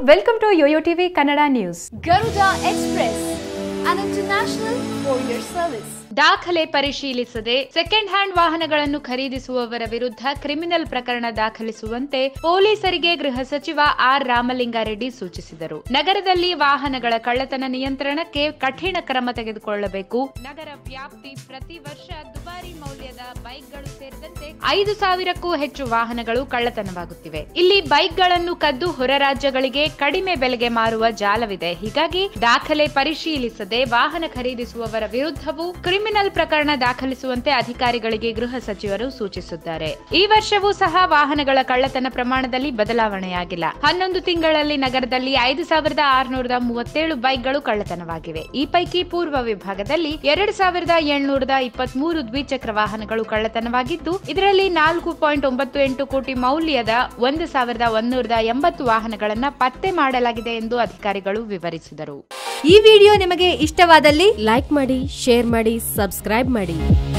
Welcome to Yoyo TV Kannada news Garuda Express, an international courier service. ದಾಖಲೆ ಪರಿಶೀಲಿಸದೆ second hand ವಾಹನಗಳನ್ನು ಖರೀದಿಸುವವರ ವಿರುದ್ಧ criminal ಪ್ರಕರಣ ದಾಖಲಿಸುವಂತೆ ಪೊಲೀಸರಿಗೆ ಗೃಹ ಸಚಿವ ಆರ್ ರಾಮಲಿಂಗಾರೆಡ್ಡಿ ಸೂಚಿಸಿದರು ನಗರದಲ್ಲಿ ವಾಹನಗಳ ಕಳ್ಳತನ ನಿಯಂತ್ರಣಕ್ಕೆ ಕಠಿಣ ಕ್ರಮ ತೆಗೆದುಕೊಳ್ಳಬೇಕು ನಗರ ವ್ಯಾಪ್ತಿ ಪ್ರತಿ ವರ್ಷ ದುಬಾರಿ ಮೌಲ್ಯದ ಬೈಕ್ಗಳು ಸೇರಿದಂತೆ ಐದು ಸಾವಿರಕ್ಕೂ ಹೆಚ್ಚು ವಾಹನಗಳು ಕಳ್ಳತನವಾಗುತ್ತಿವೆ ಇಲ್ಲಿ ಬೈಕ್ಗಳನ್ನು ಕದ್ದು ಹೊರ ರಾಜ್ಯಗಳಿಗೆ ಕಡಿಮೆ ಬೆಲೆಗೆ ಮಾರುವ ಜಾಲವಿದೆ ಹೀಗಾಗಿ ದಾಖಲೆ ಪರಿಶೀಲಿಸದೆ ವಾಹನ ಖರೀದಿಸುವವರ ವಿರುದ್ಧವೂ ಕ್ರಿಮಿನಲ್ ಪ್ರಕರಣ ದಾಖಲಿಸುವಂತೆ ಅಧಿಕಾರಿಗಳಿಗೆ ಗೃಹ ಸಚಿವರು ಸೂಚಿಸಿದ್ದಾರೆ ಈ ವರ್ಷವೂ ಸಹ ವಾಹನಗಳ ಕಳ್ಳತನ ಪ್ರಮಾಣದಲ್ಲಿ ಬದಲಾವಣೆಯಾಗಿಲ್ಲ ಹನ್ನೊಂದು ತಿಂಗಳಲ್ಲಿ ನಗರದಲ್ಲಿ ಐದು ಸಾವಿರದ ಆರುನೂರದ ಮೂವತ್ತೇಳು ಬೈಕ್ಗಳು ಕಳ್ಳತನವಾಗಿವೆ ಈ ಪೈಕಿ ಪೂರ್ವ ವಿಭಾಗದಲ್ಲಿ ಎರಡು ಸಾವಿರದ ಏಳ್ನೂರದ ಇಪ್ಪತ್ಮೂರು ದ್ವಿಚಕ್ರ ವಾಹನಗಳು ಕಳ್ಳತನವಾಗಿದ್ದು ಇದರಲ್ಲಿ ನಾಲ್ಕು ಪಾಯಿಂಟ್ ಒಂಬತ್ತು ಎಂಟು ಕೋಟಿ ಮೌಲ್ಯದ ಒಂದು ಸಾವಿರದ ಒಂದೂರದ ಎಂಬತ್ತು ವಾಹನಗಳನ್ನ ಪತ್ತೆ ಮಾಡಲಾಗಿದೆ ಎಂದು ಅಧಿಕಾರಿಗಳು ವಿವರಿಸಿದರು ಈ ವಿಡಿಯೋ ನಿಮಗೆ ಇಷ್ಟವಾದಲ್ಲಿ ಲೈಕ್ ಮಾಡಿ ಶೇರ್ ಮಾಡಿ ಸಬ್ಸ್ಕ್ರೈಬ್ ಮಾಡಿ